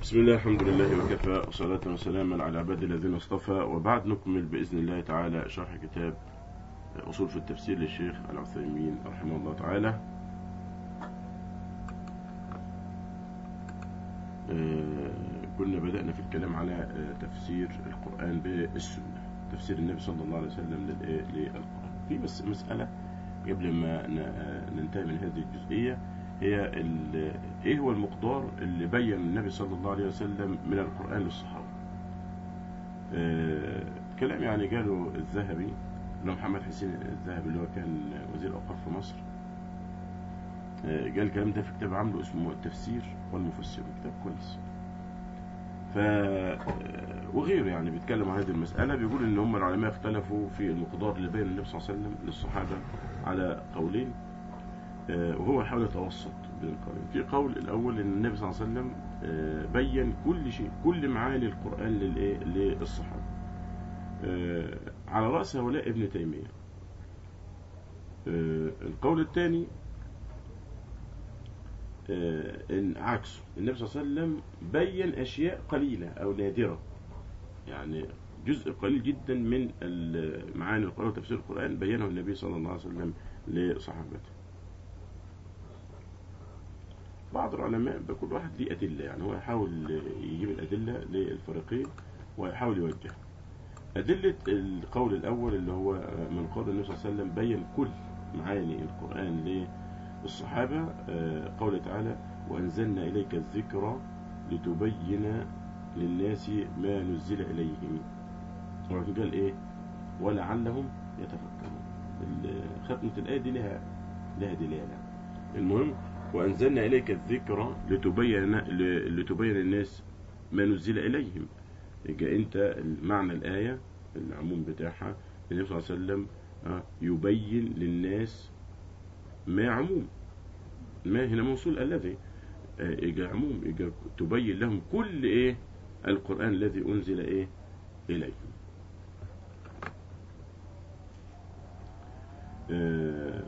بسم الله الحمد لله وكفى وصلاة وسلاما على عباد الذين اصطفى وبعد نكمل بإذن الله تعالى شرح كتاب أصول في التفسير للشيخ العثيمين رحمه الله تعالى كنا بدأنا في الكلام على تفسير القرآن بالسنة تفسير النبي صلى الله عليه وسلم للقرآن في بس مسألة قبل ما ننتهي من هذه الجزئية هي ايه هو المقدار اللي بين النبي صلى الله عليه وسلم من القرآن للصحابة آه كلام يعني قاله الذهبي اللي هو محمد حسين الذهبي اللي هو كان وزير الأوقاف في مصر آه قال الكلام ده في كتاب عامله اسمه التفسير والمفسر كتاب كويس ف وغيره يعني بيتكلم عن هذه المسألة بيقول ان هم العلماء اختلفوا في المقدار اللي بين النبي صلى الله عليه وسلم للصحابة على قولين وهو يحاول يتوسط بين القولين في قول الأول أن النبي صلى الله عليه وسلم بين كل شيء كل معاني القرآن للإيه للصحابة على رأس هؤلاء ابن تيمية القول الثاني إن عكسه النبي صلى الله عليه وسلم بين أشياء قليلة أو نادرة يعني جزء قليل جدا من معاني القرآن وتفسير القرآن بينه النبي صلى الله عليه وسلم لصحابته بعض العلماء كل واحد ليه أدلة يعني هو يحاول يجيب الأدلة للفريقين ويحاول يوجه أدلة القول الأول اللي هو من قول النبي صلى الله عليه وسلم بين كل معاني القرآن للصحابة قوله تعالى وأنزلنا إليك الذكر لتبين للناس ما نزل إليهم ولكن قال إيه ولعلهم يتفكرون ختمة الآية دي لها لها دلالة المهم وأنزلنا إليك الذكر لتبين لتبين الناس ما نزل إليهم يبقى أنت معنى الآية العموم بتاعها النبي صلى الله عليه وسلم يبين للناس ما عموم ما هنا موصول الذي يجي عموم يجي تبين لهم كل إيه القرآن الذي أنزل إيه إليهم آه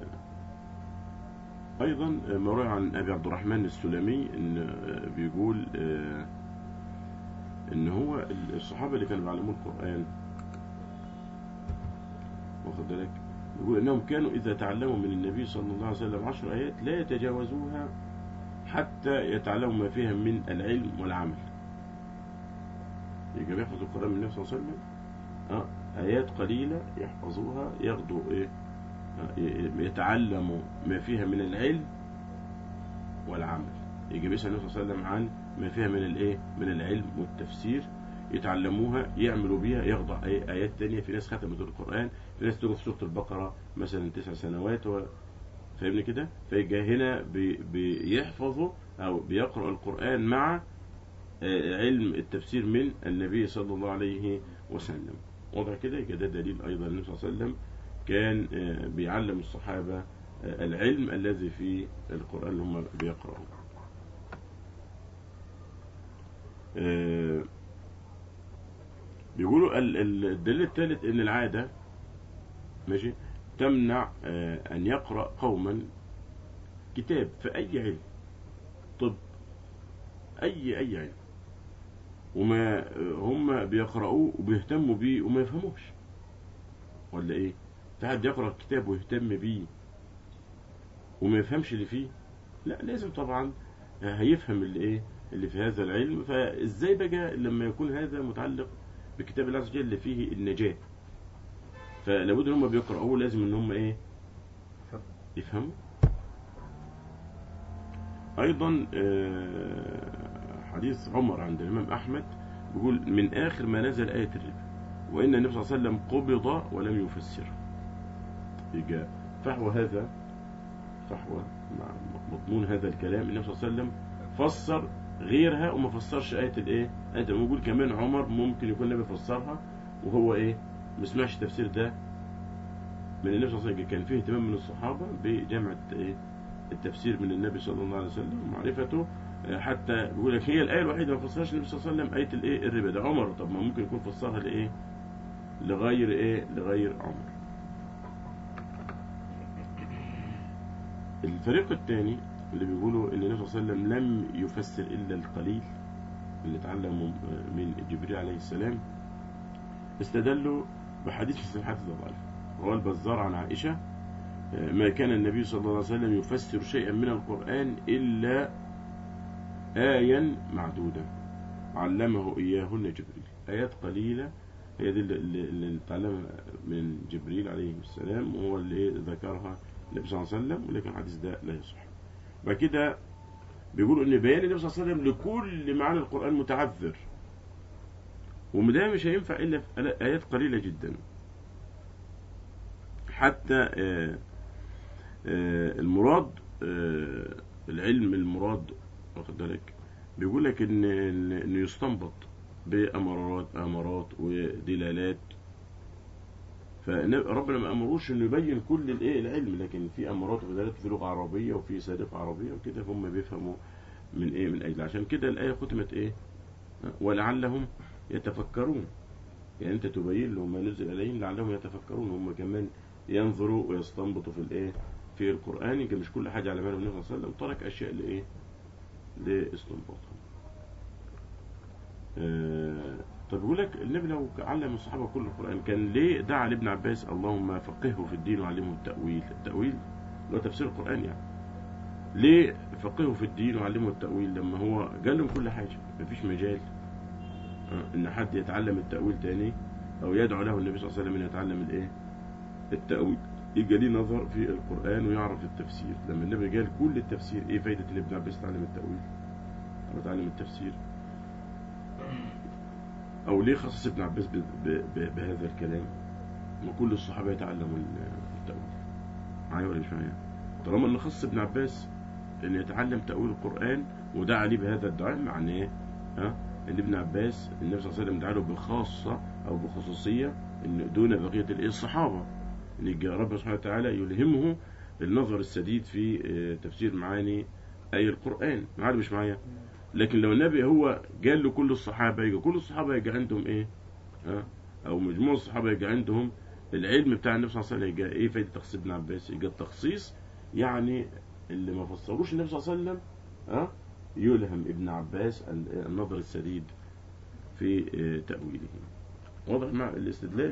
أيضا ما روى عن أبي عبد الرحمن السلمي إن بيقول إن هو الصحابة اللي كانوا بيعلموا القرآن واخد بالك يقول إنهم كانوا إذا تعلموا من النبي صلى الله عليه وسلم عشر آيات لا يتجاوزوها حتى يتعلموا ما فيها من العلم والعمل يجب يحفظ القرآن من النبي صلى الله عليه وسلم آه آيات قليلة يحفظوها ياخدوا إيه يتعلموا ما فيها من العلم والعمل يجي بيسأل النبي صلى الله عليه وسلم عن ما فيها من الايه من العلم والتفسير يتعلموها يعملوا بيها ياخدوا ايات تانية في ناس ختمت القرآن في ناس تقرا في سورة البقرة مثلا تسع سنوات و... فاهمني كده فيجي هنا بي... بيحفظوا او بيقرأ القرآن مع علم التفسير من النبي صلى الله عليه وسلم وضع كده يبقى ده دليل ايضا النبي صلى الله عليه وسلم كان بيعلم الصحابة العلم الذي في القرآن اللي هم بيقرأوا بيقولوا الدليل الثالث ان العادة ماشي تمنع ان يقرأ قوما كتاب في اي علم طب اي اي علم وما هم بيقرأوه وبيهتموا بيه وما يفهموش ولا ايه في حد يقرأ الكتاب ويهتم بيه وما يفهمش اللي فيه لا لازم طبعا هيفهم اللي ايه اللي في هذا العلم فازاي بقى لما يكون هذا متعلق بكتاب الله عز وجل اللي فيه النجاة فلابد ان هم بيقرأوه لازم ان هم ايه يفهموا ايضا حديث عمر عند الامام احمد بيقول من اخر ما نزل آية الربا وان النبي صلى الله عليه وسلم قبض ولم يفسره يجي فحوى هذا فحوى مع مضمون هذا الكلام النبي صلى الله عليه وسلم فسر غيرها وما فسرش آية الإيه؟ آية بيقول كمان عمر ممكن يكون النبي فسرها وهو إيه؟ ما سمعش التفسير ده من النبي صلى الله عليه وسلم كان فيه اهتمام من الصحابة بجمع إيه؟ التفسير من النبي صلى الله عليه وسلم ومعرفته حتى بيقول لك هي الآية الوحيدة ما فسرش النبي صلى الله عليه وسلم آية الإيه؟ الربا ده عمر طب ما ممكن يكون فسرها لإيه؟ لغير إيه؟ لغير عمر الفريق الثاني اللي بيقولوا ان النبي صلى الله عليه وسلم لم يفسر الا القليل اللي اتعلموا من جبريل عليه السلام استدلوا بحديث في صحيح الضعيف رواه البزار عن عائشة ما كان النبي صلى الله عليه وسلم يفسر شيئا من القرآن إلا آيا معدودة علمه إياهن جبريل آيات قليلة هي دي اللي, اللي اتعلمها من جبريل عليه السلام وهو اللي ذكرها النبي صلى الله عليه وسلم ولكن الحديث ده لا يصح بعد كده بيقولوا ان بيان النبي صلى الله عليه وسلم لكل معاني القرآن متعذر وده مش هينفع الا في آيات قليلة جدا حتى آآ آآ المراد العلم المراد واخد بالك بيقول لك ان انه يستنبط بامارات امارات ودلالات فربنا ما امروش انه يبين كل الايه العلم لكن في امارات ودلالات في لغه عربيه وفي سابقه عربيه وكده فهم بيفهموا من ايه من اجل عشان كده الايه ختمت ايه ولعلهم يتفكرون يعني انت تبين لهم ما نزل اليهم لعلهم يتفكرون هم كمان ينظروا ويستنبطوا في الايه في القران يبقى مش كل حاجه على باله النبي صلى الله عليه وسلم ترك اشياء لايه لاستنباطها آه طب يقول لك النبي لو علم الصحابه كل القران كان ليه دعا لابن عباس اللهم فقهه في الدين وعلمه التاويل التاويل اللي هو تفسير القران يعني ليه فقهه في الدين وعلمه التاويل لما هو قال لهم كل حاجه مفيش مجال آه ان حد يتعلم التاويل تاني او يدعو له النبي صلى الله عليه وسلم ان يتعلم الايه التاويل يبقى ليه نظر في القران ويعرف التفسير لما النبي قال كل التفسير ايه فايده ان ابن عباس يتعلم التاويل او يتعلم التفسير او ليه خصص ابن عباس بهذا الكلام وكل الصحابه يتعلموا التاويل معايا ولا مش معايا طالما ان خص ابن عباس ان يتعلم تاويل القران ودعا ليه بهذا الدعاء معناه ايه ها ان ابن عباس النبي صلى الله عليه وسلم دعا له بخاصه او بخصوصيه ان دون بقيه الايه الصحابه ان ربنا سبحانه وتعالى يلهمه النظر السديد في تفسير معاني اي القران معايا مش معايا لكن لو النبي هو قال له كل الصحابه يجي كل الصحابه يجي عندهم ايه ها او مجموع الصحابه يجي عندهم العلم بتاع النبي صلى الله عليه وسلم يجي ايه فايده تخصيص ابن عباس يجي التخصيص يعني اللي ما فسروش النبي صلى الله عليه وسلم ها يلهم ابن عباس النظر السديد في تأويله واضح مع الاستدلال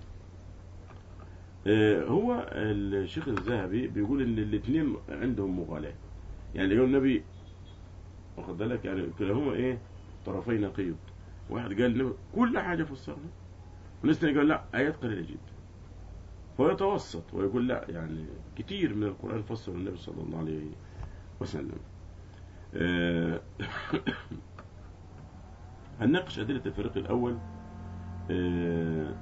هو الشيخ الذهبي بيقول ان الاثنين عندهم مغالاة يعني لو النبي واخد بالك يعني كلاهما ايه طرفي نقيض واحد قال النبي كل حاجة فسرها وناس تاني قال لا آيات قليلة جدا فهو يتوسط ويقول لا يعني كتير من القرآن فسر النبي صلى الله عليه وسلم أه هنناقش أدلة الفريق الأول أه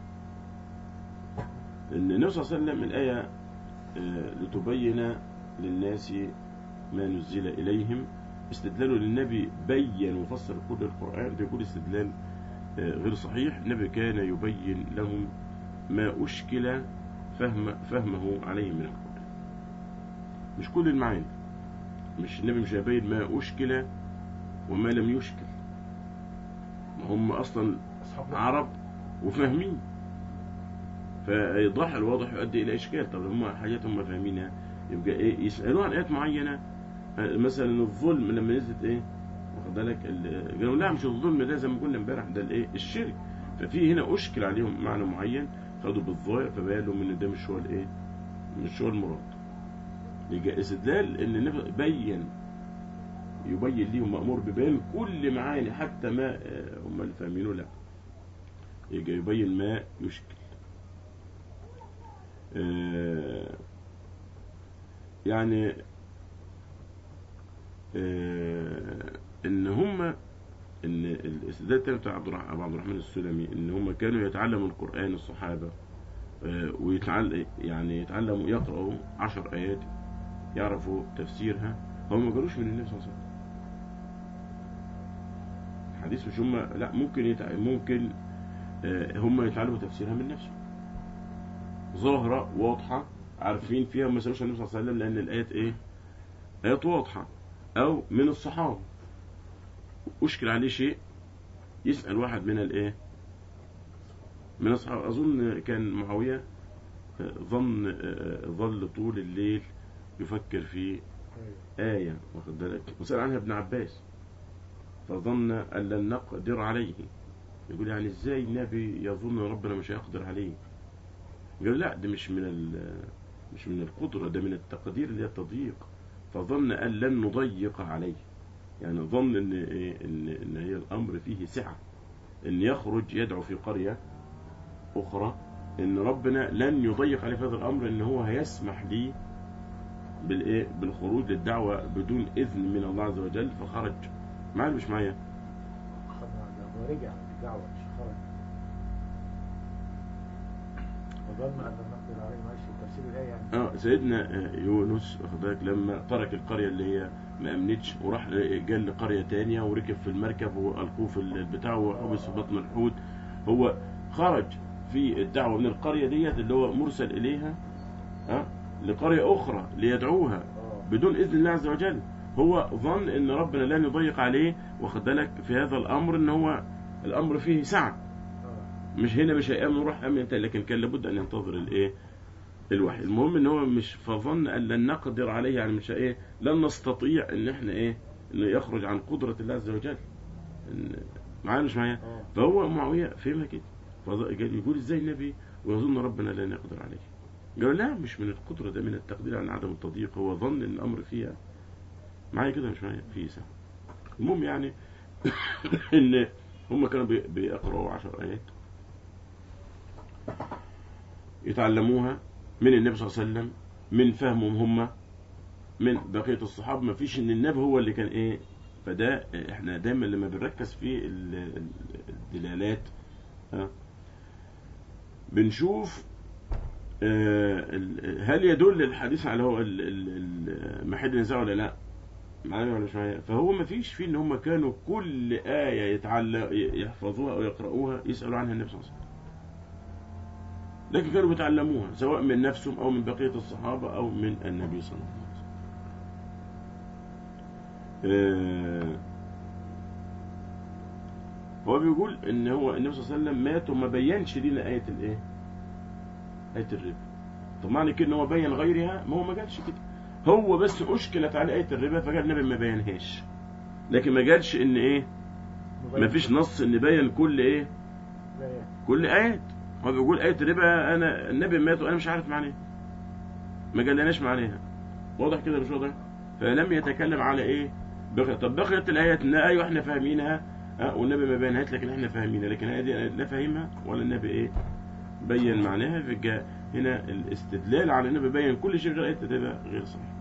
ان النبي صلى الله عليه وسلم الآية أه لتبين للناس ما نزل إليهم استدلاله للنبي بين وفسر كل القرآن بيقول استدلال غير صحيح النبي كان يبين لهم ما أشكل فهم فهمه عليهم من القرآن مش كل المعاني مش النبي مش هيبين ما أشكل وما لم يشكل هم أصلا عرب وفاهمين فإيضاح الواضح يؤدي إلى إشكال طب هم حاجات هم فاهمينها يبقى إيه يسألوا عن آيات معينة مثلا الظلم لما نزلت إيه واخد بالك قالوا لا مش الظلم ده زي ما قلنا امبارح ده الإيه الشرك ففي هنا أشكل عليهم معنى معين خدوا بالظاهر فبان لهم ان ده مش هو الايه مش هو المراد يبقى استدلال ان النبي بين يبين ليهم مأمور ببيان كل معاني حتى ما هم اللي فاهمينه لا يبقى يبين ما يشكل آه يعني آه ان هم ان الاستدلال الثاني بتاع عبد الرحمن عبد الرحمن السلمي ان هم كانوا يتعلموا القران الصحابه ويتعلم يعني يتعلموا يقرأوا عشر آيات يعرفوا تفسيرها هم ما قالوش من النبي صلى الله عليه وسلم الحديث مش هم لا ممكن يتع... ممكن هم يتعلموا تفسيرها من نفسهم ظاهرة واضحة عارفين فيها ما سألوش النبي صلى الله عليه وسلم لأن الآيات إيه آيات واضحة أو من الصحابة أشكل عليه شيء يسأل واحد من الإيه من الصحابة أظن كان معاوية ظن ظل طول الليل يفكر في آية واخد بالك وسأل عنها ابن عباس فظن أن لن نقدر عليه يقول يعني ازاي النبي يظن ان ربنا مش هيقدر عليه قال لا ده مش من ال- مش من القدرة ده من التقدير اللي هي التضييق فظن أن لن نضيق عليه يعني ظن ان إيه؟ ان ان هي الامر فيه سعة ان يخرج يدعو في قرية اخرى ان ربنا لن يضيق عليه في هذا الامر ان هو هيسمح لي بالايه بالخروج للدعوة بدون اذن من الله عز وجل فخرج معايا مش معايا خد- هو رجع من الدعوة مش خرج وظن أن نقدر عليه ماشي تفسير الآية يعني اه سيدنا آه، يونس واخد بالك لما ترك القريه اللي هي ما امنتش وراح جال لقريه تانية وركب في المركب والقوه في البتاع وحبس في بطن الحوت هو خرج في الدعوه من القريه ديت اللي هو مرسل اليها ها لقريه اخرى ليدعوها اه بدون اذن الله عز وجل هو ظن ان ربنا لن يضيق عليه واخد بالك في هذا الامر ان هو الامر فيه سعه اه مش هنا مش هيأمن روح أمن تاني لكن كان لابد أن ينتظر الإيه الوحي المهم إن هو مش فظن أن لن نقدر عليه يعني مش إيه لن نستطيع إن إحنا إيه إنه يخرج عن قدرة الله عز وجل إن معايا مش معايا اه فهو معاوية فهمها كده فظ- قال يقول إزاي النبي ويظن ربنا لن يقدر عليه قالوا لا مش من القدرة ده من التقدير عن عدم التضييق هو ظن إن الأمر فيها معايا كده مش معايا فيه سهل المهم يعني إن هم كانوا بي- بيقرأوا عشر آيات يتعلموها من النبي صلى الله عليه وسلم من فهمهم هم من بقية الصحابة ما فيش ان النبي هو اللي كان ايه فده احنا دايما لما بنركز في ال- ال- الدلالات ها بنشوف آه، ال- هل يدل الحديث على هو ال- ال- ال- محل النزاع ولا لا معايا ولا مش معايا فهو ما فيش فيه ان هم كانوا كل آية يتعلق يحفظوها او يقرأوها يسألوا عنها النبي صلى الله عليه وسلم لكن كانوا بيتعلموها سواء من نفسهم او من بقية الصحابة او من النبي صلى الله عليه وسلم آه، هو بيقول ان هو النبي صلى الله عليه وسلم مات وما بينش لنا آية الايه آية الربا طب معنى كده ان هو بين غيرها ما هو ما قالش كده هو بس اشكلت على آية الربا فقال النبي ما بينهاش لكن ما قالش ان ايه ما فيش نص ان بين كل ايه لا يعني كل آيات هو بيقول آية الربا أنا النبي مات وأنا مش عارف معناها ما قالناش معناها واضح كده مش واضح فلم يتكلم على إيه بقي طب بقيت الآيات إن أيوة إحنا فاهمينها ها والنبي ما بينهاش لكن إحنا فاهمينها لكن الآية دي لا فاهمها ولا النبي إيه بين معناها فجاء هنا الاستدلال على النبي بين كل شيء غير آية الربا غير صحيح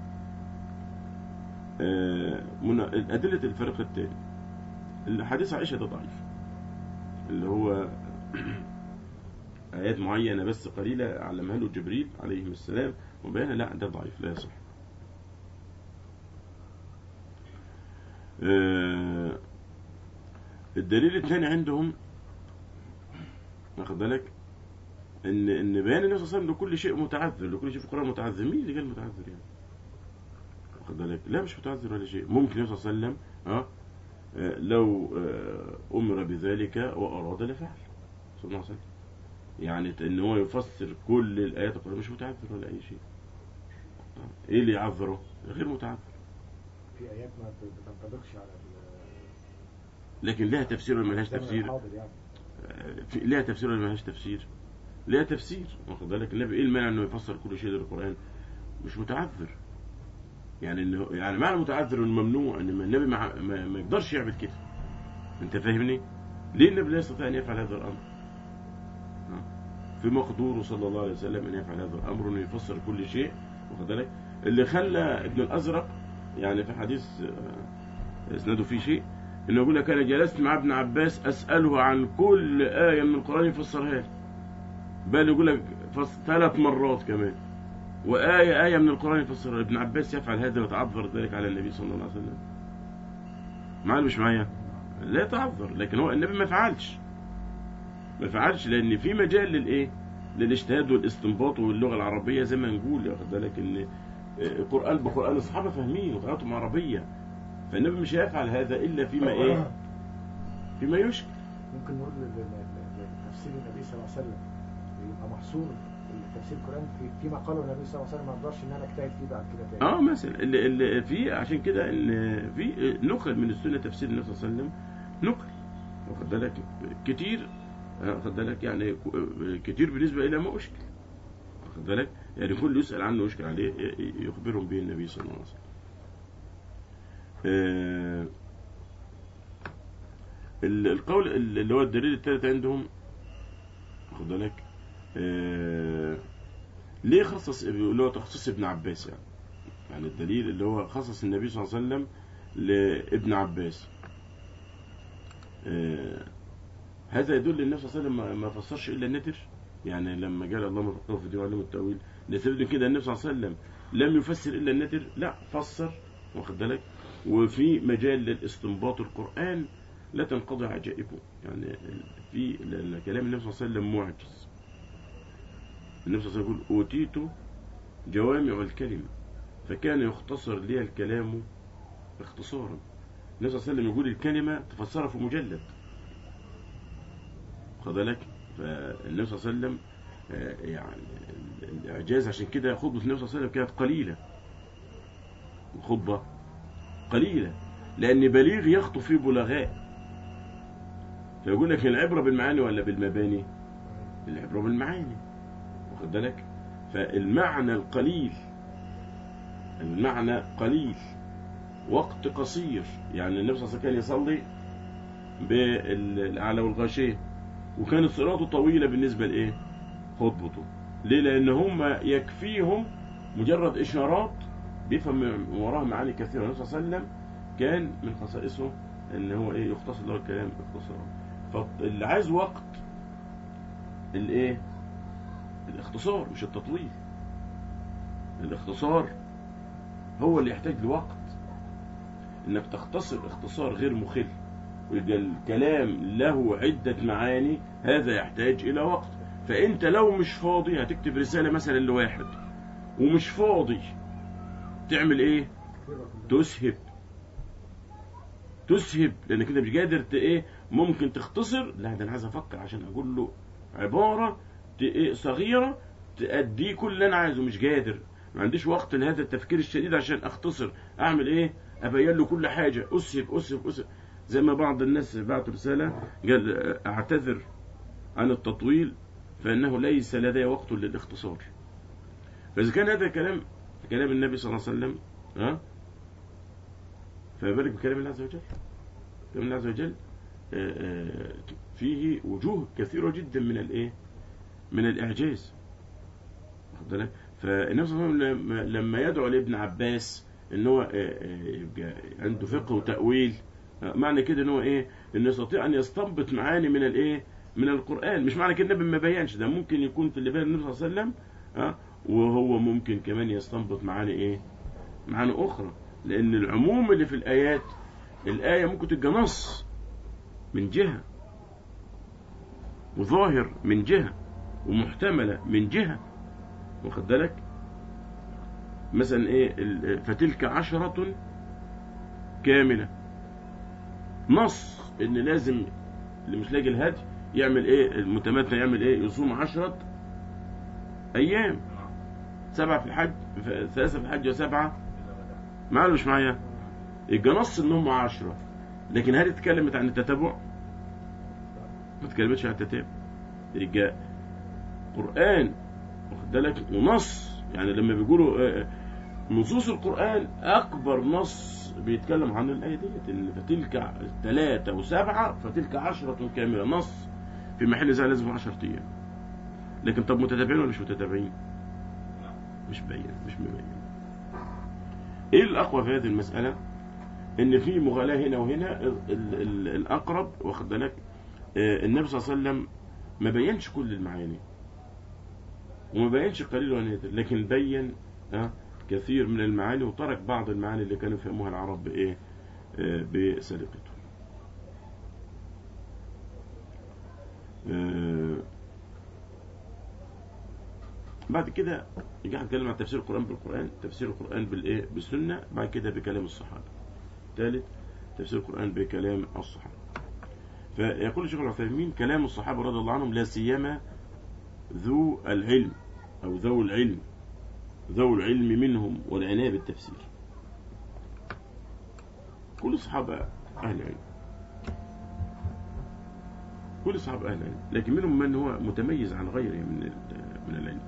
آه، من أدلة الفرق الثاني الحديث عائشة ده ضعيف اللي هو آيات معينة بس قليلة علمها له جبريل عليه السلام وبيانها لا ده ضعيف لا يصح آه، الدليل الثاني عندهم واخد بالك ان ان بيان النبي صلى الله عليه وسلم لكل شيء متعذر لكل شيء في القرآن متعذر مين اللي قال متعذر يعني واخد بالك لا مش متعذر ولا شيء ممكن النبي صلى الله عليه وسلم اه آه، لو آه، أمر بذلك وأراد لفعل صلى الله عليه وسلم يعني ان هو يفسر كل الآيات القرآن مش متعذر ولا أي شيء آه، إيه اللي يعذره غير متعذر في آيات ما بتنطبقش على ال- لكن لها تفسير ولا ملهاش الزمن تفسير الحاضر يعني آه، في- لها تفسير ولا ملهاش تفسير لها تفسير واخد بالك النبي ايه المانع انه يفسر كل شيء للقرآن مش متعذر يعني انه يعني معنى متعذر انه ممنوع ان النبي ما, ما, ما يقدرش يعمل كده انت فاهمني ليه النبي لا يستطيع ان يفعل هذا الامر ها؟ في مقدوره صلى الله عليه وسلم ان يفعل هذا الامر انه يفسر كل شيء واخد بالك اللي خلى ابن الازرق يعني في حديث آه، اسناده فيه شيء انه يقول لك انا جلست مع ابن عباس اساله عن كل ايه من القران يفسرها لي بل يقول لك فص... ثلاث مرات كمان وآية آية من القرآن يفسرها ابن عباس يفعل هذا ويتعذر ذلك على النبي صلى الله عليه وسلم معايا مش معايا لا يتعذر لكن هو النبي ما فعلش ما فعلش لأن في مجال للإيه للاجتهاد والاستنباط واللغة العربية زي ما نقول واخد بالك إن القرآن بقرآن الصحابة فاهمين وقراءتهم عربية فالنبي مش هيفعل هذا إلا فيما إيه فيما يشكل ممكن نقول ل- ل- ل- لتفسير النبي صلى الله عليه وسلم يبقى محصور تفسير القرآن في فيما قاله النبي صلى الله عليه وسلم ما اقدرش ان انا اجتهد فيه بعد كده تاني اه مثلا اللي, اللي في عشان كده ان في نقل من السنه تفسير النبي صلى الله عليه وسلم نقل واخد بالك كتير آه، واخد بالك يعني ك- كتير بالنسبه الى ما اشكل واخد بالك يعني كل يسال عنه يشكل عليه ي- يخبرهم به النبي صلى الله عليه وسلم آه، ال- القول اللي هو الدليل الثالث عندهم واخد بالك آه، ليه خصص اللي هو تخصيص ابن عباس يعني يعني الدليل اللي هو خصص النبي صلى الله عليه وسلم لابن عباس آه، هذا يدل النبي صلى الله عليه وسلم ما- ما فسرش الا النتر يعني لما قال اللهم فقهه في الدين وعلمه التاويل لسبب كده النبي صلى الله عليه وسلم لم يفسر الا النتر لا فسر واخد بالك وفي مجال للاستنباط القران لا تنقضي عجائبه يعني في لأن كلام النبي صلى الله عليه وسلم معجز النبي صلى الله عليه وسلم يقول اوتيت جوامع الكلم فكان يختصر لي الكلام اختصارا النبي صلى الله عليه وسلم يقول الكلمة تفسرها في مجلد خد بالك فالنبي صلى الله عليه وسلم آه، يعني الإعجاز عشان كده خطبة النبي صلى الله عليه وسلم كانت قليلة الخطبة قليلة لأن بليغ يخطب فيه بلغاء فيقول لك العبرة بالمعاني ولا بالمباني العبرة بالمعاني واخد بالك فالمعنى القليل المعنى قليل وقت قصير يعني النبي صلى الله عليه وسلم كان يصلي بالأعلى والغاشية وكانت صلاته طويلة بالنسبة لإيه خطبته ليه لأن هم يكفيهم مجرد إشارات بيفهم من وراها معاني كثيرة النبي صلى الله عليه وسلم كان من خصائصه ان هو ايه يختصر له الكلام اختصارا فاللي عايز وقت الايه الاختصار مش التطويل الاختصار هو اللي يحتاج لوقت انك تختصر اختصار غير مخل ويبقى الكلام له عدة معاني هذا يحتاج الى وقت فانت لو مش فاضي هتكتب رسالة مثلا لواحد ومش فاضي تعمل ايه تسهب تسهب لانك انت مش قادر ت- ايه ممكن تختصر لا ده انا عايز افكر عشان اقول له عباره ت- إيه صغيره تأديه كل اللي انا عايزه مش قادر ما عنديش وقت لهذا التفكير الشديد عشان اختصر اعمل ايه ابين له كل حاجه اسهب اسهب اسهب زي ما بعض الناس بعتوا رساله قال اعتذر عن التطويل فانه ليس لدي وقت للاختصار فاذا كان هذا كلام كلام النبي صلى الله عليه وسلم ها فما بالك بكلام الله عز وجل كلام الله عز وجل آه، آه، فيه وجوه كثيرة جدا من الايه من الاعجاز واخد بالك فالنبي صلى الله عليه وسلم لما- لما يدعو لابن عباس ان هو آه، آه، يبقى عنده فقه وتأويل آه، معنى كده ان هو ايه انه يستطيع ان يستنبط معاني من الايه من القرآن مش معنى كده النبي ما بينش ده ممكن يكون في اللي بين النبي صلى الله عليه وسلم ها وهو ممكن كمان يستنبط معاني ايه معاني اخرى لان العموم اللي في الايات الايه ممكن تبقى نص من جهه وظاهر من جهه ومحتمله من جهه واخد بالك مثلا ايه ال- فتلك عشرة كاملة نص ان لازم اللي مش لاقي الهدي يعمل ايه المتمتع يعمل ايه يصوم عشرة ايام سبعة في الحج ف- ثلاثة في الحج وسبعة معايا ولا مش معايا يبقى نص ان هم عشرة لكن هل اتكلمت عن التتابع ما اتكلمتش عن التتابع يبقى قرآن واخد بالك ونص يعني لما بيقولوا آه، نصوص القرآن أكبر نص بيتكلم عن الآية ديت إن فتلك ثلاثة وسبعة فتلك عشرة كاملة نص في محل زي لازم 10 أيام لكن طب متتابعين ولا مش متتابعين؟ مش باين مش مبين ايه الاقوى في هذه المساله ان في مغالاه هنا وهنا ال ال ال الاقرب واخد بالك آه، النبي صلى الله عليه وسلم ما بينش كل المعاني وما بينش قليل ولا نادر لكن بين آه، كثير من المعاني وترك بعض المعاني اللي كانوا يفهموها العرب بايه آه، بسرقته آه، بعد كده يجي هنتكلم عن تفسير القرآن بالقرآن تفسير القرآن بالإيه بالسنة بعد كده بكلام الصحابة ثالث تفسير القرآن بكلام الصحابة فيقول الشيخ العثيمين كلام الصحابة رضي الله عنهم لا سيما ذو العلم أو ذو العلم ذو العلم منهم والعناية بالتفسير كل الصحابة أهل علم كل الصحابة أهل علم لكن منهم من هو متميز عن غيره من ال- من العلم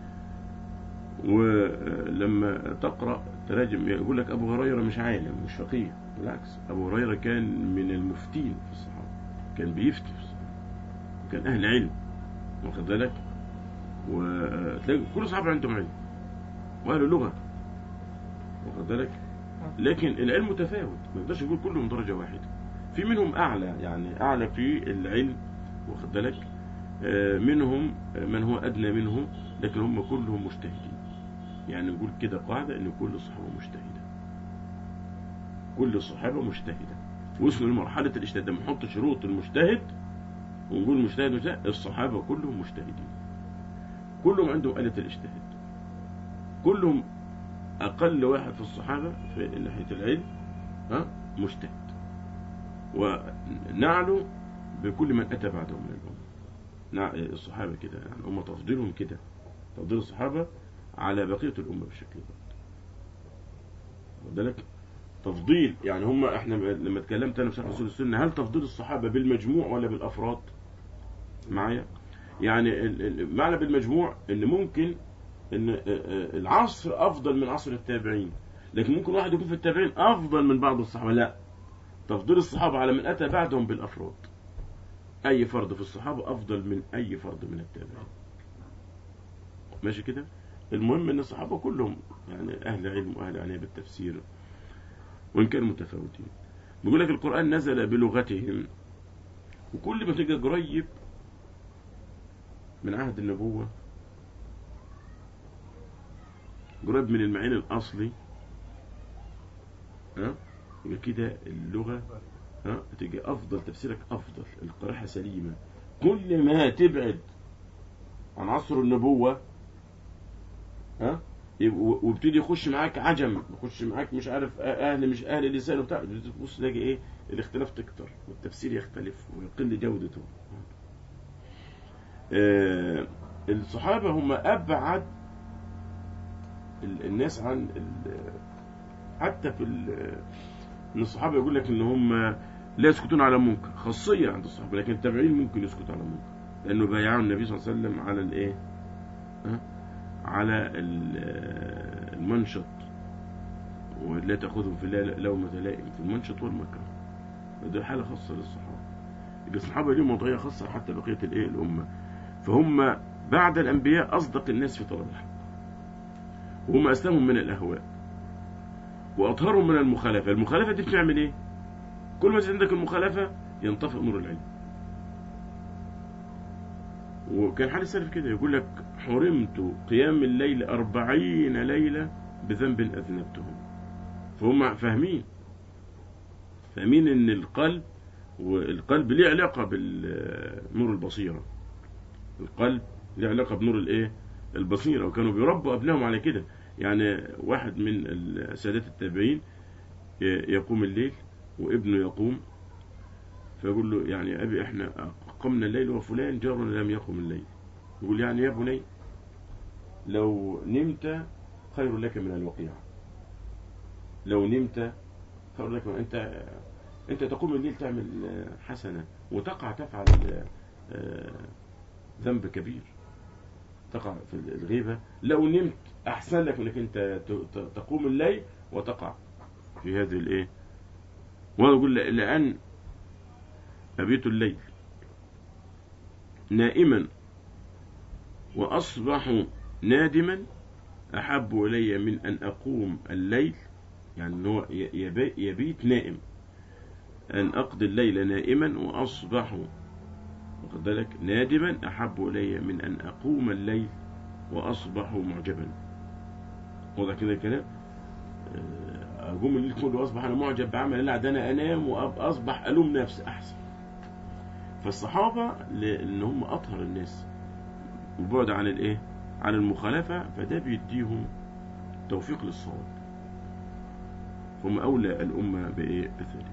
ولما تقرأ تراجم يقول لك أبو هريرة مش عالم مش فقيه بالعكس أبو هريرة كان من المفتين في الصحابة كان بيفتي في الصحابة كان أهل علم واخد بالك وتلاقي كل الصحابة عندهم علم وأهل لغة واخد بالك لكن العلم متفاوت ما نقدرش نقول كلهم درجة واحدة في منهم أعلى يعني أعلى في العلم واخد بالك آه، منهم من هو أدنى منه لكن هم كلهم مجتهدين يعني نقول كده قاعدة إن كل الصحابة مجتهدة كل الصحابة مجتهدة وصلوا لمرحلة الاجتهاد لما نحط شروط المجتهد ونقول مجتهد مجتهد الصحابة كلهم مجتهدين كلهم عندهم آلة الاجتهاد كلهم أقل واحد في الصحابة في ناحية العلم ها مجتهد ونعلو بكل من أتى بعدهم من الأمة نع- الصحابة كده يعني هم تفضيلهم كده تفضيل الصحابة على بقية الأمة بشكل ذات واخد بالك تفضيل يعني هم احنا لما اتكلمت انا في شرح اصول السنه هل تفضيل الصحابه بالمجموع ولا بالافراد معايا يعني ال- ال- معنى بالمجموع ان ممكن ان آه، آه، العصر افضل من عصر التابعين لكن ممكن واحد يكون في التابعين افضل من بعض الصحابه لا تفضيل الصحابه على من اتى بعدهم بالافراد اي فرد في الصحابه افضل من اي فرد من التابعين ماشي كده المهم ان الصحابه كلهم يعني اهل علم واهل عنايه بالتفسير وان كانوا متفاوتين بيقول لك القران نزل بلغتهم وكل ما تيجي قريب من عهد النبوه قريب من المعين الاصلي ها يبقى كده اللغه ها تيجي افضل تفسيرك افضل القراءه سليمه كل ما تبعد عن عصر النبوه ها يبقى- وابتدي يخش معاك عجم يخش معاك مش عارف اهل مش اهل لسان وبتاع تبص تلاقي ايه الاختلاف تكتر والتفسير يختلف ويقل جودته آه الصحابه هم ابعد ال- الناس عن ال- حتى في ال- ان الصحابه يقول لك ان هم لا يسكتون على منكر خاصيه عند الصحابه لكن التابعين ممكن يسكتوا على منكر لانه بايعوا النبي صلى الله عليه وسلم على الايه ها؟ على ال- المنشط ولا تأخذهم في الله لومة لائم في المنشط والمكر دي حالة خاصة للصحابة يبقى الصحابة ليهم وضعية خاصة حتى بقية الإيه الأمة فهم بعد الأنبياء أصدق الناس في طلب الحق وهم أسلمهم من الأهواء وأطهرهم من المخالفة المخالفة دي بتعمل إيه؟ كل ما يزيد عندك المخالفة ينطفئ نور العلم وكان حال السلف كده يقول لك حرمت قيام الليل أربعين ليلة بذنب أذنبته فهم فاهمين فاهمين ان القلب والقلب ليه علاقة بنور البصيرة القلب ليه علاقة بنور الايه البصيرة وكانوا بيربوا ابنائهم على كده يعني واحد من السادات التابعين ي- يقوم الليل وابنه يقوم فيقول له يعني يا ابي احنا قمنا الليل وفلان جارنا لم يقم الليل يقول يعني يا بني لو نمت خير لك من الوقيعة لو نمت خير لك من انت انت تقوم الليل تعمل آه، حسنة وتقع تفعل آه، ذنب كبير تقع في الغيبة لو نمت احسن لك انك انت ت- ت- تقوم الليل وتقع في هذه الايه وانا اقول ل- لان ابيت الليل نائما واصبح نادما احب الي من ان اقوم الليل يعني ان هو ي- يبي- يبيت نائم ان اقضي الليل نائما واصبح واخد بالك نادما احب الي من ان اقوم الليل واصبح معجبا واضح كده الكلام آه، اقوم الليل كله واصبح انا معجب بعمل لا ده انا انام واصبح الوم نفسي احسن فالصحابه لان هم اطهر الناس والبعد عن الايه عن المخالفه فده بيديهم توفيق للصواب هم اولى الامه بايه بذلك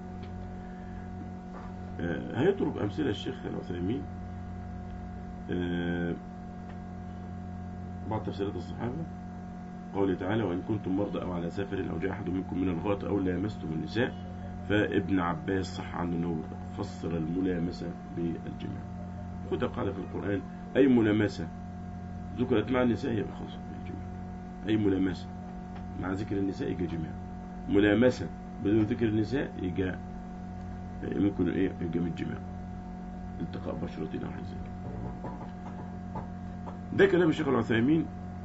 آه، هيضرب امثله الشيخ العثيمين آه، بعض تفسيرات الصحابة قوله تعالى وإن كنتم مرضى أو على سفر أو جاء أحد منكم من الغائط أو لامستم النساء فابن عباس صح عنه أنه فسر الملامسة بالجماع وده قال في القرآن أي ملامسة ذكرت مع النساء يبقى خاص بالجماع أي ملامسة مع ذكر النساء يجي جماع ملامسة بدون ذكر النساء يجي ممكن إيه يجي من الجماع التقاء بشرتين أو حاجة زي كده. ده كلام الشيخ العثيمين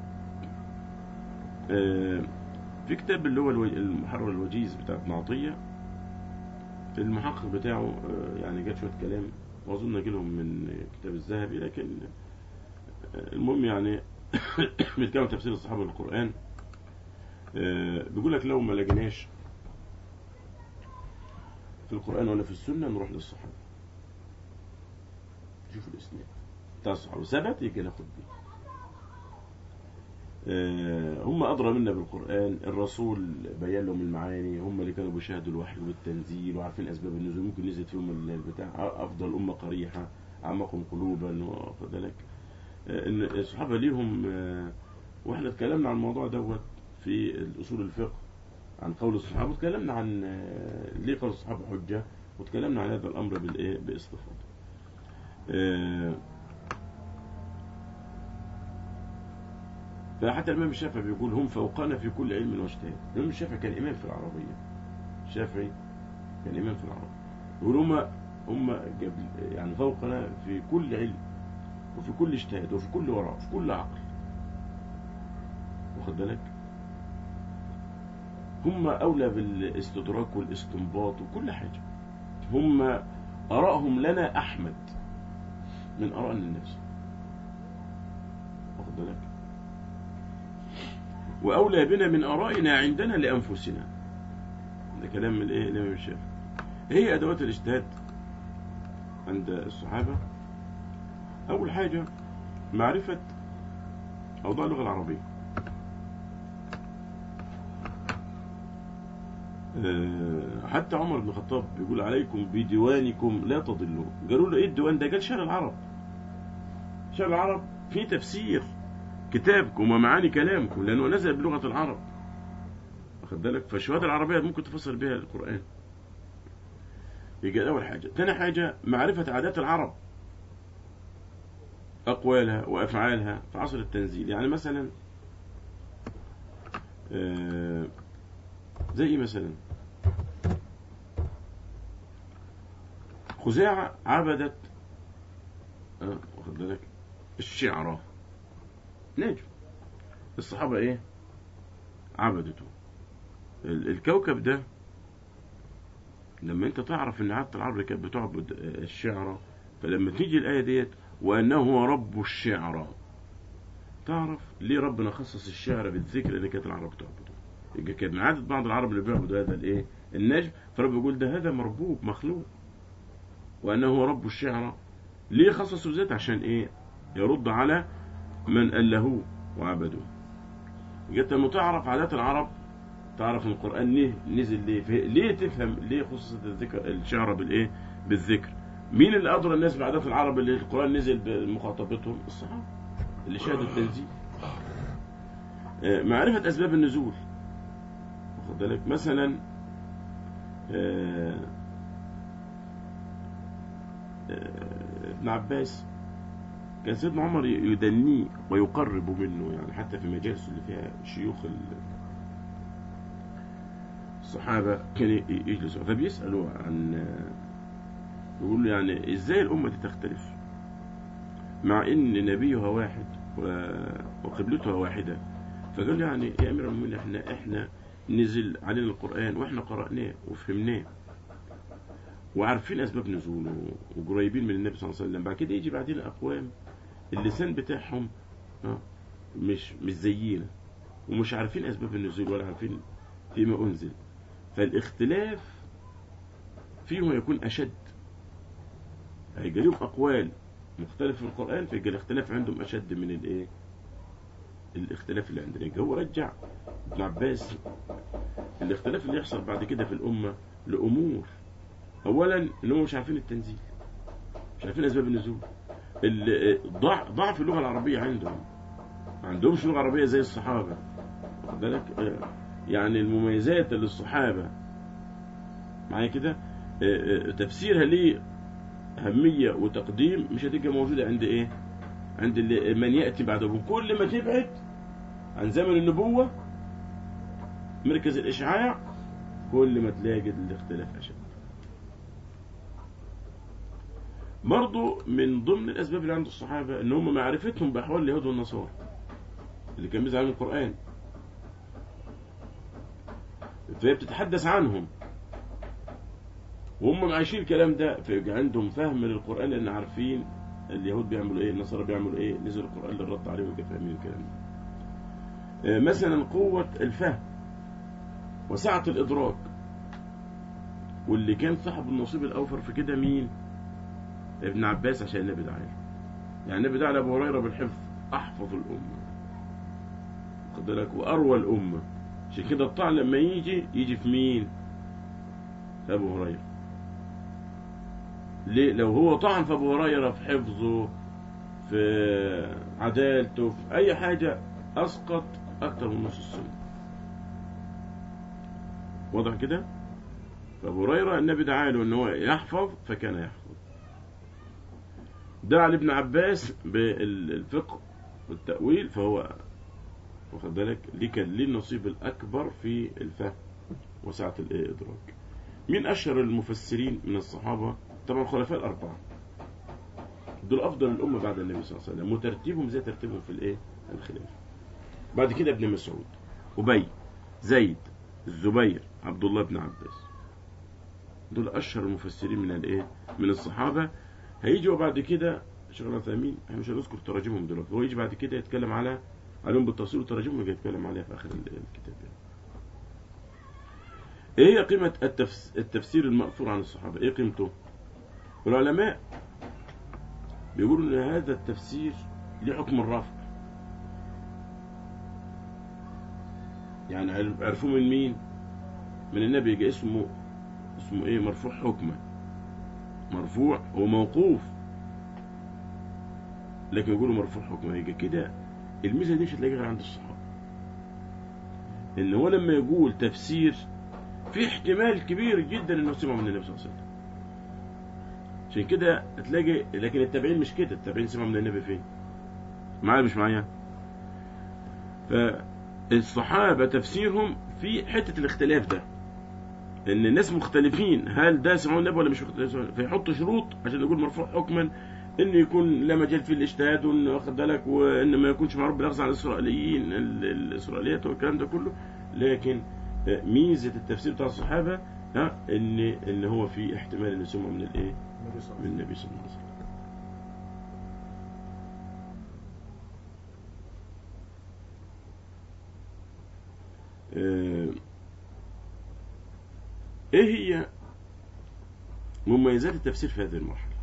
آه، في كتاب اللي هو الو- المحرر الوجيز بتاع ابن عطية المحقق بتاعه آه، يعني جاب شوية كلام وأظن أجيلهم من كتاب الذهبي لكن آه، المهم يعني بيتكلم تفسير الصحابة للقرآن آه، بيقول لك لو ما لقيناش في القرآن ولا في السنة نروح للصحابة شوف الإسناد بتاع الصحابة ثبت يجي ناخد بيه آه، هم أدرى منا بالقرآن الرسول بيان لهم المعاني هم اللي كانوا بيشاهدوا الوحي والتنزيل وعارفين أسباب النزول ممكن نزلت فيهم البتاع أفضل أمة قريحة أعمقهم قلوبا واخد بالك آه، إن الصحابة ليهم آه، وإحنا اتكلمنا عن الموضوع دوت في الأصول الفقه عن قول الصحابة وتكلمنا عن آه، ليه قول الصحابة حجة وتكلمنا عن هذا الأمر بالإيه باستفاضة آه، فحتى الإمام الشافعي بيقول هم فوقنا في كل علم واجتهاد الإمام الشافعي كان إمام في العربية الشافعي كان إمام في العربية يقول هم هم جاب- يعني فوقنا في كل علم وفي كل اجتهاد وفي كل وراء وفي كل عقل واخد بالك هم أولى بالاستدراك والاستنباط وكل حاجة هم آرائهم لنا أحمد من آرائنا لنفسه واخد بالك وأولى بنا من آرائنا عندنا لأنفسنا ده كلام من الإيه الإمام الشافعي هي أدوات الاجتهاد عند الصحابة أول حاجة معرفة أوضاع اللغة العربية آه، حتى عمر بن الخطاب بيقول عليكم بديوانكم لا تضلوا قالوا له ايه الديوان ده قال شعر العرب شعر العرب فيه تفسير كتابكم ومعاني كلامكم لانه نزل بلغه العرب واخد بالك فالشهاده العربيه ممكن تفسر بها القران يبقى اول حاجه ثاني حاجه معرفه عادات العرب اقوالها وافعالها في عصر التنزيل يعني مثلا آه، زي ايه مثلا خزاعة عبدت آه، واخد بالك الشعرى نجم الصحابة ايه عبدته ال- الكوكب ده لما انت تعرف ان عادة العرب كانت بتعبد آه، الشعرى فلما تيجي الآية ديت وأنه هو رب الشعرى تعرف ليه ربنا خصص الشعر بالذكر اللي كانت العرب تعبده يبقى كان من عادة بعض العرب اللي بيعبدوا هذا الايه النجم فرب يقول ده هذا مربوب مخلوق وأنه هو رب الشعرى ليه خصصوا ذات عشان ايه يرد على من ألهوه وعبدوه جت لما تعرف عادات العرب تعرف ان القرآن ليه نزل ليه في ليه تفهم ليه خصصت الذكر الشعر بالايه بالذكر مين اللي أدرى الناس بعادات العرب اللي القرآن نزل بمخاطبتهم الصحابة اللي شهدوا التنزيل آه، معرفة أسباب النزول واخد بالك مثلا آه، آه، ابن عباس كان سيدنا عمر يدنيه ويقرب منه يعني حتى في مجالس اللي فيها شيوخ ال- الصحابة كان ي- يجلسوا فبيسألوا عن يقول له يعني ازاي الأمة دي تختلف مع ان نبيها واحد و- وقبلتها واحدة فقال له يعني يا امير المؤمنين احنا احنا نزل علينا القرآن واحنا قرأناه وفهمناه وعارفين اسباب نزوله وقريبين من النبي صلى الله عليه وسلم بعد كده يجي بعدين اقوام اللسان بتاعهم ها، مش مش زينا ومش عارفين اسباب النزول ولا عارفين فيما انزل فالاختلاف فيهم يكون اشد هيجي لهم اقوال مختلف في القرآن فيجي الاختلاف عندهم اشد من الايه الاختلاف اللي عندنا يبقى هو رجع ابن عباس الاختلاف اللي يحصل بعد كده في الأمة لأمور أولا إن هم مش عارفين التنزيل مش عارفين أسباب النزول ال- ضع- ضعف اللغة العربية عندهم ما عندهمش لغة عربية زي الصحابة واخد بالك آه، يعني المميزات اللي الصحابة معايا كده آه، آه، تفسيرها ليه أهمية وتقديم مش هتبقى موجودة عند إيه؟ عند اللي من يأتي بعدهم كل ما تبعد عن زمن النبوة مركز الإشعاع كل ما تلاقي الاختلاف أشد برضو من ضمن الأسباب اللي عند الصحابة إن هم معرفتهم بأحوال اليهود والنصارى اللي كان بيزعل عنهم القرآن فهي بتتحدث عنهم وهم عايشين الكلام ده فيبقى عندهم فهم للقرآن لأن عارفين اليهود بيعملوا ايه النصارى بيعملوا ايه نزل القرآن للرد عليهم ويبقى فاهمين الكلام ده آه، مثلا قوة الفهم وسعة الإدراك واللي كان صاحب النصيب الأوفر في كده مين ابن عباس عشان النبي دعا له يعني النبي دعا لأبو هريرة بالحفظ أحفظ الأمة خد بالك وأروى الأمة عشان كده الطعن لما يجي يجي في مين في أبو هريرة ليه لو هو طعن في أبو هريرة في حفظه في عدالته في أي حاجة أسقط أكتر من نص السنة واضح كده فأبو هريرة النبي دعا له إن هو يحفظ فكان يحفظ دعا لابن عباس بالفقه والتأويل فهو واخد بالك ليه كان ليه النصيب الأكبر في الفهم وسعة الإدراك مين أشهر المفسرين من الصحابة طبعا الخلفاء الأربعة دول أفضل الأمة بعد النبي صلى الله عليه وسلم وترتيبهم زي ترتيبهم في الإيه الخلافة بعد كده ابن مسعود أبي زيد الزبير عبد الله بن عباس دول أشهر المفسرين من الإيه من الصحابة هيجوا بعد كده شغل ثامين احنا مش هنذكر تراجمهم دلوقتي هو يجي بعد كده يتكلم على عليهم بالتفصيل وتراجمهم يجي يتكلم عليها في آخر الكتاب يعني. ايه هي قيمة التفس... التفسير المأثور عن الصحابة ايه قيمته العلماء بيقولوا ان هذا التفسير ليه حكم الرفع يعني عرفوه من مين من النبي يجي اسمه اسمه ايه مرفوع حكما مرفوع هو موقوف لكن يقولوا مرفوع حكما يجي كده الميزه دي مش هتلاقيها غير عند الصحابه ان هو لما يقول تفسير في احتمال كبير جدا انه سمعه من النبي صلى الله عليه وسلم عشان كده تلاقي لكن التابعين مش كده التابعين سمعوا من النبي فين معايا مش معايا فالصحابة تفسيرهم في حتة الاختلاف ده ان الناس مختلفين هل ده سمعوا النبي ولا مش مختلفين فيحطوا شروط عشان يقول مرفوع حكما ان يكون لا مجال فيه الاجتهاد وان واخد بالك وان ما يكونش معروف بالاخذ عن الاسرائيليين الاسرائيليات والكلام ده كله لكن ميزه التفسير بتاع الصحابه ها ان ان هو في احتمال ان يسمع من الايه؟ من النبي صلى الله عليه وسلم. ايه هي مميزات التفسير في هذه المرحله؟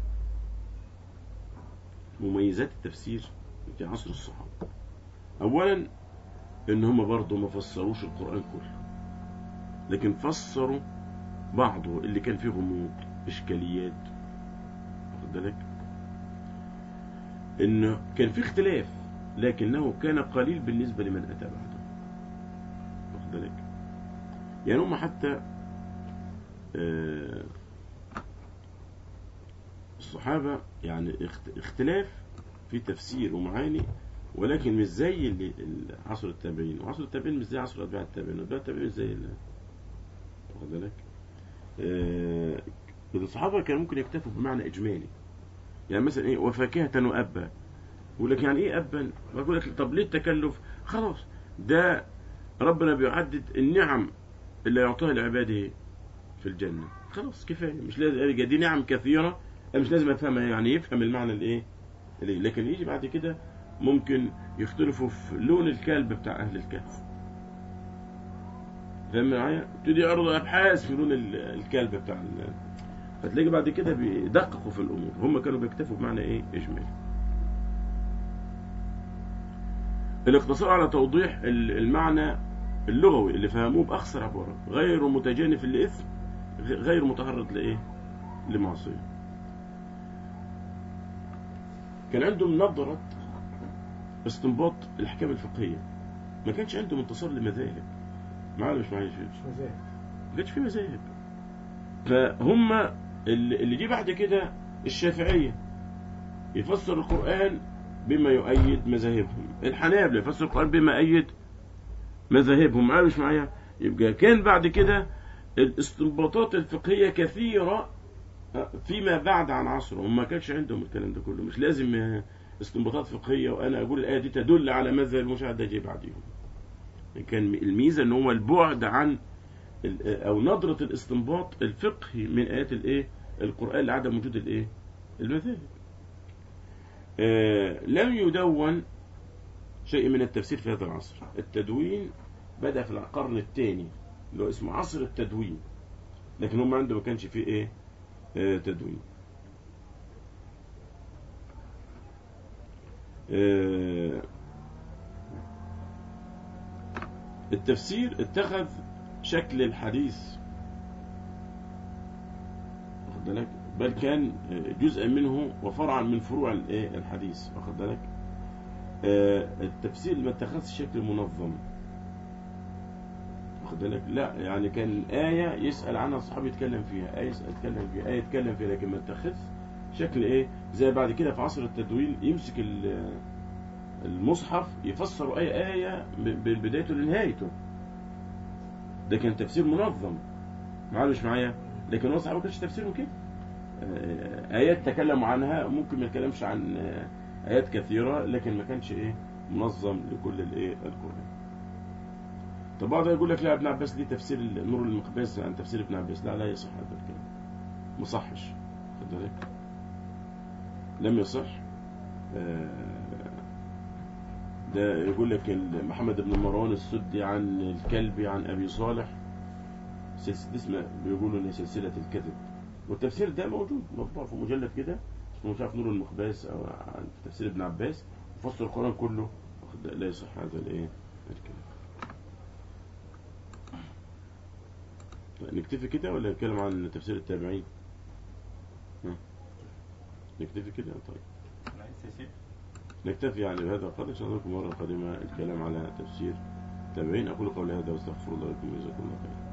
مميزات التفسير في عصر الصحابه. اولا ان هم برضه ما فسروش القران كله. لكن فسروا بعضه اللي كان فيه غموض اشكاليات واخد بالك انه كان في اختلاف لكنه كان قليل بالنسبه لمن اتى بعده واخد بالك يعني هم حتى آه الصحابه يعني اختلاف في تفسير ومعاني ولكن مش زي اللي عصر التابعين وعصر التابعين مش زي عصر اتباع التابعين اتباع التابعين مش زي واخد بالك آه الصحابه كانوا ممكن يكتفوا بمعنى اجمالي يعني مثلا ايه وفاكهه وابا يقول لك يعني ايه ابا بقول لك طب ليه التكلف خلاص ده ربنا بيعدد النعم اللي يعطيها لعباده في الجنه خلاص كفايه مش لازم دي نعم كثيره مش لازم افهمها يعني يفهم المعنى الايه لكن يجي بعد كده ممكن يختلفوا في لون الكلب بتاع اهل الكهف فاهم معايا؟ يبتدي يعرضوا ابحاث في لون الكلب بتاع فتلاقي بعد كده بيدققوا في الامور هم كانوا بيكتفوا بمعنى ايه؟ اجمالي. الاقتصار على توضيح المعنى اللغوي اللي فهموه باقصر عباره غير متجانف للاثم غير متعرض لايه؟ لمعصيه. كان عندهم نظره استنباط الأحكام الفقهية ما كانش عندهم انتصار لمذاهب معايا ولا مش معايا يا شيخ؟ مش مذاهب ما كانش في مذاهب فهم اللي اللي جه بعد كده الشافعية يفسر القرآن بما يؤيد مذاهبهم الحنابلة يفسر القرآن بما يؤيد مذاهبهم معايا مش معايا يبقى كان بعد كده الاستنباطات الفقهية كثيرة فيما بعد عن عصرهم ما كانش عندهم الكلام ده كله مش لازم استنباطات فقهية وأنا أقول الآية دي تدل على مذهب المشاهد ده جه بعديهم كان الميزة ان هو البعد عن ال- او نظرة الاستنباط الفقهي من ايات الايه القرآن لعدم وجود الايه المذاهب آه لم يدون شيء من التفسير في هذا العصر التدوين بدأ في القرن الثاني اللي هو اسمه عصر التدوين لكن هم عنده ما كانش فيه ايه آه تدوين آه التفسير اتخذ شكل الحديث واخد بالك بل كان جزءا منه وفرعا من فروع الايه الحديث واخد بالك آه، التفسير ما اتخذش شكل منظم واخد بالك لا يعني كان الآية يسأل عنها الصحابي يتكلم فيها آية يسأل يتكلم فيها آية يتكلم فيها لكن ما اتخذ شكل ايه زي بعد كده في عصر التدوين يمسك ال- المصحف يفسر أي آية ب- من بدايته لنهايته ده كان تفسير منظم معايا مش معايا لكن هو الصحابة ما كانش تفسيرهم كده آه، آيات تكلموا عنها ممكن ما يتكلمش عن آه، آيات كثيرة لكن ما كانش إيه منظم لكل الإيه القرآن طب بعض يقول لك لا ابن عباس ليه تفسير نور المقباس عن تفسير ابن عباس لا لا يصح هذا الكلام ما صحش خد بالك لم يصح آه، ده يقول لك ال- محمد بن مروان السدي عن الكلبي عن أبي صالح سلسلة اسمها بيقولوا إن هي سلسلة الكذب والتفسير ده موجود مطبوع في مجلد كده اسمه مش عارف نور المقباس أو عن تفسير ابن عباس وفسر القرآن كله واخد- لا يصح هذا الإيه الكلام طيب نكتفي كده ولا نتكلم عن تفسير التابعين؟ ها؟ نكتفي كده طيب معلش يا شيخ نكتفي يعني بهذا القدر إن شاء الله لكم مرة قادمة الكلام على تفسير التابعين أقول قولي هذا واستغفر الله لكم وجزاكم الله خيرا